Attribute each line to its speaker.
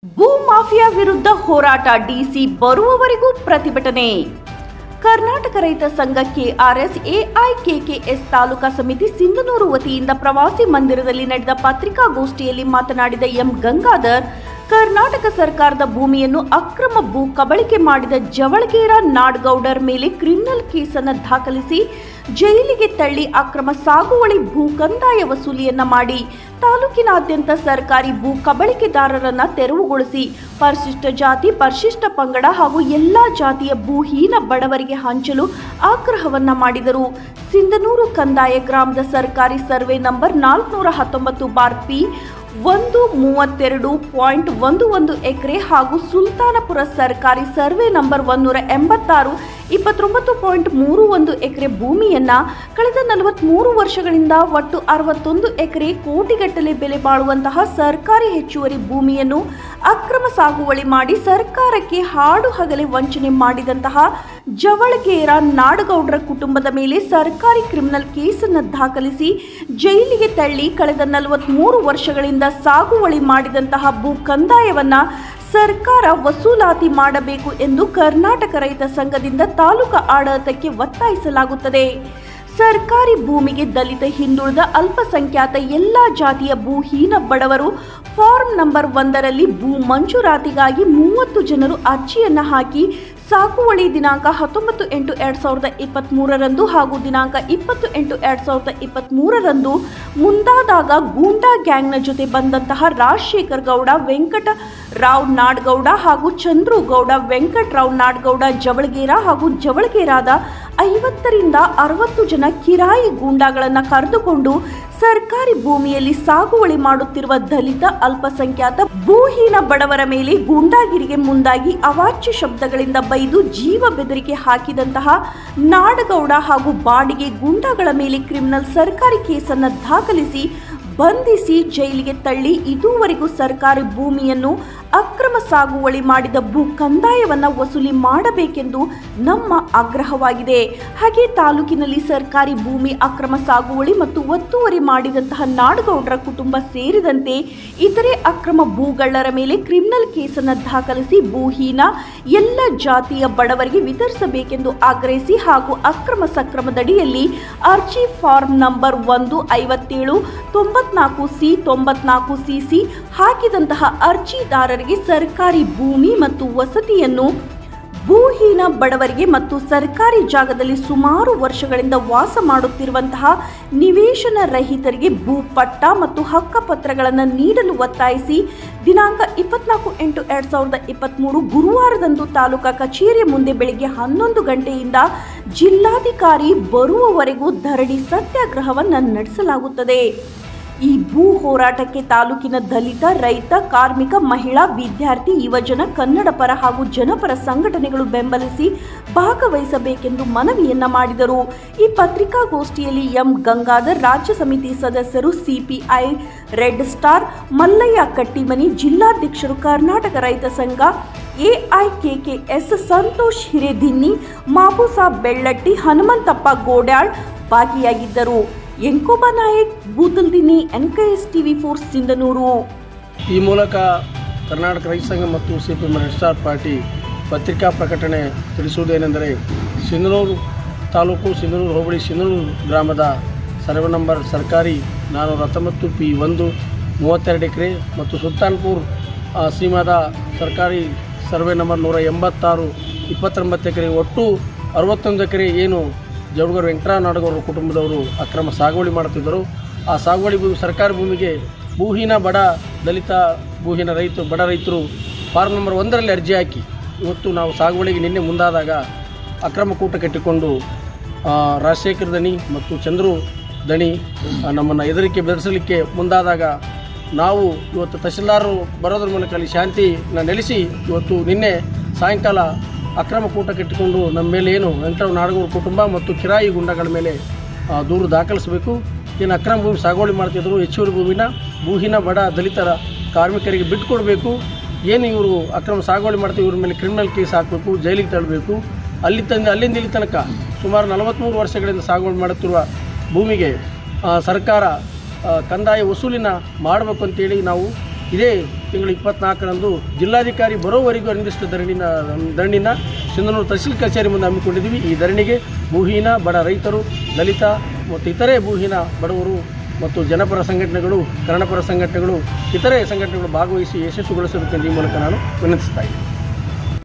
Speaker 1: ಭೂ ಮಾಫಿಯಾ ವಿರುದ್ಧ ಹೋರಾಟ ಡಿಸಿ ಬರುವವರೆಗೂ ಪ್ರತಿಭಟನೆ ಕರ್ನಾಟಕ ರೈತ ಸಂಘ ಕೆಆರ್ಎಸ್ ಎಐಕೆಕೆಎಸ್ ತಾಲೂಕಾ ಸಮಿತಿ ಸಿಂಧನೂರು ವತಿಯಿಂದ ಪ್ರವಾಸಿ ಮಂದಿರದಲ್ಲಿ ನಡೆದ ಪತ್ರಿಕಾಗೋಷ್ಠಿಯಲ್ಲಿ ಮಾತನಾಡಿದ ಎಂ ಗಂಗಾಧರ್ ಕರ್ನಾಟಕ ಸರ್ಕಾರದ ಭೂಮಿಯನ್ನು ಅಕ್ರಮ ಭೂ ಕಬಳಿಕೆ ಮಾಡಿದ ಜವಳಗೇರ ನಾಡ್ಗೌಡರ್ ಮೇಲೆ ಕ್ರಿಮಿನಲ್ ಕೇಸನ್ನು ದಾಖಲಿಸಿ ಜೈಲಿಗೆ ತಳ್ಳಿ ಅಕ್ರಮ ಸಾಗುವಳಿ ಭೂ ಕಂದಾಯ ವಸೂಲಿಯನ್ನ ಮಾಡಿ ತಾಲೂಕಿನಾದ್ಯಂತ ಸರ್ಕಾರಿ ಭೂ ಕಬಳಿಕೆದಾರರನ್ನ ತೆರವುಗೊಳಿಸಿ ಪರಿಶಿಷ್ಟ ಜಾತಿ ಪರಿಶಿಷ್ಟ ಪಂಗಡ ಹಾಗೂ ಎಲ್ಲಾ ಜಾತಿಯ ಭೂಹೀನ ಬಡವರಿಗೆ ಹಂಚಲು ಆಗ್ರಹವನ್ನ ಮಾಡಿದರು ಸಿಂಧನೂರು ಕಂದಾಯ ಗ್ರಾಮದ ಸರ್ಕಾರಿ ಸರ್ವೆ ನಂಬರ್ ನಾಲ್ಕುನೂರ ಹತ್ತೊಂಬತ್ತು ಬಾರ್ ಪಿ ಒಂದು ಮೂವತ್ತೆರಡು ಪಾಯಿಂಟ್ ಒಂದು ಒಂದು ಎಕರೆ ಹಾಗೂ ಸುಲ್ತಾನಪುರ ಸರ್ಕಾರಿ ಸರ್ವೆ ನಂಬರ್ ಒಂದೂರ ಎಂಬತ್ತಾರು ಇಪ್ಪತ್ತೊಂಬತ್ತು ಪಾಯಿಂಟ್ ಮೂರು ಒಂದು ಎಕರೆ ಭೂಮಿಯನ್ನ ಕಳೆದ ನಲವತ್ಮೂರು ವರ್ಷಗಳಿಂದ ಒಟ್ಟು ಅರವತ್ತೊಂದು ಎಕರೆ ಕೋಟಿಗಟ್ಟಲೆ ಬೆಲೆ ಬಾಳುವಂತಹ ಸರ್ಕಾರಿ ಹೆಚ್ಚುವರಿ ಭೂಮಿಯನ್ನು ಅಕ್ರಮ ಸಾಗುವಳಿ ಮಾಡಿ ಸರ್ಕಾರಕ್ಕೆ ಹಾಡು ಹಗಲೆ ವಂಚನೆ ಮಾಡಿದಂತಹ ಜವಳಗೇರ ನಾಡಗೌಡರ ಕುಟುಂಬದ ಮೇಲೆ ಸರ್ಕಾರಿ ಕ್ರಿಮಿನಲ್ ಕೇಸನ್ನು ದಾಖಲಿಸಿ ಜೈಲಿಗೆ ತಳ್ಳಿ ಕಳೆದ ನಲವತ್ಮೂರು ವರ್ಷಗಳಿಂದ ಸಾಗುವಳಿ ಮಾಡಿದಂತಹ ಭೂ ಕಂದಾಯವನ್ನ ಸರ್ಕಾರ ವಸೂಲಾತಿ ಮಾಡಬೇಕು ಎಂದು ಕರ್ನಾಟಕ ರೈತ ಸಂಘದಿಂದ ತಾಲೂಕಾ ಆಡಳಿತಕ್ಕೆ ಒತ್ತಾಯಿಸಲಾಗುತ್ತದೆ ಸರ್ಕಾರಿ ಭೂಮಿಗೆ ದಲಿತ ಹಿಂದುಳಿದ ಅಲ್ಪಸಂಖ್ಯಾತ ಎಲ್ಲ ಜಾತಿಯ ಭೂಹೀನ ಬಡವರು ಫಾರ್ಮ್ ನಂಬರ್ ಒಂದರಲ್ಲಿ ಭೂ ಮಂಜೂರಾತಿಗಾಗಿ ಮೂವತ್ತು ಜನರು ಅರ್ಜಿಯನ್ನು ಹಾಕಿ ಸಾಗುವಳಿ ದಿನಾಂಕ ಹತ್ತೊಂಬತ್ತು ಎಂಟು ಎರಡು ಸಾವಿರದ ಇಪ್ಪತ್ತ್ಮೂರರಂದು ಹಾಗೂ ದಿನಾಂಕ ಇಪ್ಪತ್ತು ಎಂಟು ಎರಡು ಸಾವಿರದ ಇಪ್ಪತ್ತ್ಮೂರರಂದು ಮುಂದಾದಾಗ ಗೂಂಡಾ ಗ್ಯಾಂಗ್ನ ಜೊತೆ ಬಂದಂತಹ ರಾಜಶೇಖರ್ ಗೌಡ ವೆಂಕಟ ರಾವ್ ನಾಡ್ಗೌಡ ಹಾಗೂ ಚಂದ್ರು ಗೌಡ ವೆಂಕಟರಾವ್ ನಾಡ್ಗೌಡ ಜವಳಗೇರ ಹಾಗೂ ಜವಳಗೇರಾದ ಐವತ್ತರಿಂದ ಅರವತ್ತು ಜನ ಕಿರಾಯಿ ಗೂಂಡಾಗಳನ್ನು ಕರೆದುಕೊಂಡು ಸರ್ಕಾರಿ ಭೂಮಿಯಲ್ಲಿ ಸಾಗುವಳಿ ಮಾಡುತ್ತಿರುವ ದಲಿತ ಅಲ್ಪಸಂಖ್ಯಾತ ಭೂಹೀನ ಬಡವರ ಮೇಲೆ ಗೂಂಡಾಗಿರಿಗೆ ಮುಂದಾಗಿ ಅವಾಚ್ಯ ಶಬ್ದಗಳಿಂದ ಬೈದು ಜೀವ ಬೆದರಿಕೆ ಹಾಕಿದಂತಹ ನಾಡಗೌಡ ಹಾಗೂ ಬಾಡಿಗೆ ಗೂಂಡಾಗಳ ಮೇಲೆ ಕ್ರಿಮಿನಲ್ ಸರ್ಕಾರಿ ಕೇಸನ್ನು ದಾಖಲಿಸಿ ಬಂಧಿಸಿ ಜೈಲಿಗೆ ತಳ್ಳಿ ಇದುವರೆಗೂ ಸರ್ಕಾರಿ ಭೂಮಿಯನ್ನು ಅಕ್ರಮ ಸಾಗುವಳಿ ಮಾಡಿದ ಭೂ ಕಂದಾಯವನ್ನು ವಸೂಲಿ ಮಾಡಬೇಕೆಂದು ನಮ್ಮ ಆಗ್ರಹವಾಗಿದೆ ಹಾಗೆ ತಾಲೂಕಿನಲ್ಲಿ ಸರ್ಕಾರಿ ಭೂಮಿ ಅಕ್ರಮ ಸಾಗುವಳಿ ಮತ್ತು ಒತ್ತುವರಿ ಮಾಡಿದಂತಹ ನಾಡಗೌಡರ ಕುಟುಂಬ ಸೇರಿದಂತೆ ಇತರೆ ಅಕ್ರಮ ಭೂಗಳ್ಳರ ಮೇಲೆ ಕ್ರಿಮಿನಲ್ ಕೇಸನ್ನು ದಾಖಲಿಸಿ ಭೂಹೀನ ಎಲ್ಲ ಜಾತಿಯ ಬಡವರಿಗೆ ವಿತರಿಸಬೇಕೆಂದು ಆಗ್ರಹಿಸಿ ಹಾಗೂ ಅಕ್ರಮ ಸಕ್ರಮದಡಿಯಲ್ಲಿ ಅರ್ಜಿ ಫಾರ್ಮ್ ನಂಬರ್ ಒಂದು ಐವತ್ತೇಳು ತೊಂಬತ್ನಾಲ್ಕು ಸಿ ತೊಂಬತ್ನಾಲ್ಕು ಸಿ ಸಿ ಹಾಕಿದಂತಹ ಅರ್ಜಿದಾರರಿಗೆ ಸರ್ಕಾರಿ ಭೂಮಿ ಮತ್ತು ವಸತಿಯನ್ನು ಭೂಹೀನ ಬಡವರಿಗೆ ಮತ್ತು ಸರ್ಕಾರಿ ಜಾಗದಲ್ಲಿ ಸುಮಾರು ವರ್ಷಗಳಿಂದ ವಾಸ ಮಾಡುತ್ತಿರುವಂತಹ ನಿವೇಶನ ರಹಿತರಿಗೆ ಭೂಪಟ್ಟ ಮತ್ತು ಹಕ್ಕಪತ್ರಗಳನ್ನು ನೀಡಲು ಒತ್ತಾಯಿಸಿ ದಿನಾಂಕ ಇಪ್ಪತ್ನಾಲ್ಕು ಎಂಟು ಎರಡು ಸಾವಿರದ ಇಪ್ಪತ್ತ್ಮೂರು ಗುರುವಾರದಂದು ತಾಲೂಕಾ ಕಚೇರಿಯ ಮುಂದೆ ಬೆಳಿಗ್ಗೆ ಹನ್ನೊಂದು ಗಂಟೆಯಿಂದ ಜಿಲ್ಲಾಧಿಕಾರಿ ಬರುವವರೆಗೂ ಧರಣಿ ಸತ್ಯಾಗ್ರಹವನ್ನು ನಡೆಸಲಾಗುತ್ತದೆ ಈ ಭೂ ಹೋರಾಟಕ್ಕೆ ತಾಲೂಕಿನ ದಲಿತ ರೈತ ಕಾರ್ಮಿಕ ಮಹಿಳಾ ವಿದ್ಯಾರ್ಥಿ ಯುವಜನ ಕನ್ನಡ ಪರ ಹಾಗೂ ಜನಪರ ಸಂಘಟನೆಗಳು ಬೆಂಬಲಿಸಿ ಭಾಗವಹಿಸಬೇಕೆಂದು ಮನವಿಯನ್ನ ಮಾಡಿದರು ಈ ಪತ್ರಿಕಾಗೋಷ್ಠಿಯಲ್ಲಿ ಎಂ ಗಂಗಾಧರ್ ರಾಜ್ಯ ಸಮಿತಿ ಸದಸ್ಯರು CPI red star Mallayya Kattimani ಜಿಲ್ಲಾಧ್ಯಕ್ಷರು ಕರ್ನಾಟಕ ರೈತ ಸಂಘ ಎಐಕೆಕೆಎಸ್ ಸಂತೋಷ್ ಹಿರೇದಿನ್ನಿ ಮಾಬುಸಾಬ್ ಬೆಳ್ಳಟ್ಟಿ ಹನುಮಂತಪ್ಪ ಗೋಡ್ಯಾಳ್ ಭಾಗಿಯಾಗಿದ್ದರು Enkoba Nayak Bootaldini NKS TV four Sindhanur
Speaker 2: ಈ ಮೂಲಕ ಕರ್ನಾಟಕ ರೈತ ಸಂಘ ಮತ್ತು C P M red star party ಪತ್ರಿಕಾ ಪ್ರಕಟಣೆ ತಿಳಿಸುವುದೇನೆಂದರೆ ಸಿಂಧನೂರು ತಾಲೂಕು ಸಿಂಧನೂರು ಹೋಬಳಿ ಸಿಂಧನೂರು ಗ್ರಾಮದ ಸರ್ವೆ ನಂಬರ್ ಸರ್ಕಾರಿ ನಾನ್ನೂರ ಹತ್ತೊಂಬತ್ತು ಪಿ ಒಂದು ಮೂವತ್ತೆರಡು ಎಕರೆ ಮತ್ತು ಸುಲ್ತಾನ್ಪುರ್ ಆ, ಸೀಮಾದ ಸರ್ಕಾರಿ ಸರ್ವೆ ನಂಬರ್ ನೂರ ಎಂಬತ್ತಾರು ಇಪ್ಪತ್ತೊಂಬತ್ತು ಎಕರೆ ಒಟ್ಟು ಅರವತ್ತೊಂದು ಎಕರೆ ಏನು ಜವಡಗರ್ ವೆಂಕಟರಾವ್ ನಾಡಗೌಡರ ಕುಟುಂಬದವರು ಅಕ್ರಮ ಸಾಗುವಳಿ ಮಾಡುತ್ತಿದ್ದರು ಆ ಸಾಗುವಳಿ ಭೂಮಿ ಸರ್ಕಾರಿ ಭೂಮಿಗೆ ಭೂಹೀನ ಬಡ ದಲಿತ ಭೂಹೀನ ರೈತರು ಬಡ ರೈತರು ಫಾರ್ಮ್ ನಂಬರ್ ಒಂದರಲ್ಲಿ ಅರ್ಜಿ ಹಾಕಿ ಇವತ್ತು ನಾವು ಸಾಗುವಳಿಗೆ ನಿನ್ನೆ ಮುಂದಾದಾಗ ಅಕ್ರಮ ಕೂಟ ಕಟ್ಟಿಕೊಂಡು ಆ, ರಾಜಶೇಖರ್ ದಣಿ ಮತ್ತು ಚಂದ್ರು ದಣಿ ನಮ್ಮನ್ನು ಎದುರಿಕೆ ಬೆದರಿಸಲಿಕ್ಕೆ ಮುಂದಾದಾಗ ನಾವು ಇವತ್ತು ತಹಶೀಲ್ದಾರರು ಬರೋದ್ರ ಮೂಲಕ ಅಲ್ಲಿ ಶಾಂತಿನ ನೆಲೆಸಿ ಇವತ್ತು ನಿನ್ನೆ ಸಾಯಂಕಾಲ ಅಕ್ರಮ ಕೂಟ ಕಟ್ಟಿಕೊಂಡು ನಮ್ಮ ಮೇಲೆ ಏನು ವೆಂಕಟರಾವ್ ನಾಡಗೌಡ ಕುಟುಂಬ ಮತ್ತು ಕಿರಾಯಿ ಗುಂಡಗಳ ಮೇಲೆ ಆ, ದೂರು ದಾಖಲಿಸಬೇಕು ಏನು ಅಕ್ರಮ ಭೂಮಿ ಸಾಗುವಳಿ ಮಾಡ್ತಿದ್ರು ಹೆಚ್ಚುವರಿ ಭೂಮಿನ ಭೂಹೀನ ಬಡ ದಲಿತರ ಕಾರ್ಮಿಕರಿಗೆ ಬಿಟ್ಟುಕೊಡ್ಬೇಕು ಏನು ಇವರು ಅಕ್ರಮ ಸಾಗುವಳಿ ಮಾಡ್ತೀವಿ ಇವ್ರ ಮೇಲೆ ಕ್ರಿಮಿನಲ್ ಕೇಸ್ ಹಾಕಬೇಕು ಜೈಲಿಗೆ ತಳ್ಳಬೇಕು ಅಲ್ಲಿ ತಂದು ಅಲ್ಲಿಂದ ಇಲ್ಲಿ ತನಕ ಸುಮಾರು ನಲವತ್ತ್ಮೂರು ವರ್ಷಗಳಿಂದ ಸಾಗುವಳಿ ಮಾಡುತ್ತಿರುವ ಭೂಮಿಗೆ ಆ, ಸರ್ಕಾರ ಆ, ಕಂದಾಯ ವಸೂಲಿನ ಮಾಡಬೇಕು ಅಂತೇಳಿ ನಾವು ಇದೇ ತಿಂಗಳು ಇಪ್ಪತ್ನಾಲ್ಕರಂದು ಜಿಲ್ಲಾಧಿಕಾರಿ ಬರೋವರೆಗೂ ಅನಿರ್ದಿಷ್ಟ ಧರಣಿನ ಧರಣಿನ ಸಿಂಧನೂರು ತಹಸೀಲ್ ಕಚೇರಿ ಮುಂದೆ ಹಮ್ಮಿಕೊಂಡಿದ್ದೀವಿ ಈ ಧರಣಿಗೆ ಭೂಹೀನ ಬಡ ರೈತರು ದಲಿತ ಮತ್ತು ಇತರೆ ಭೂಹೀನ ಬಡವರು ಮತ್ತು ಜನಪರ ಸಂಘಟನೆಗಳು ಕನ್ನಡಪರ ಸಂಘಟನೆಗಳು ಇತರೆ ಸಂಘಟನೆಗಳು ಭಾಗವಹಿಸಿ ಯಶಸ್ವಿಗೊಳಿಸಬೇಕೆಂದು ಈ ಮೂಲಕ ನಾನು ವಿನಂತಿಸ್ತಾ ಇದ್ದೀನಿ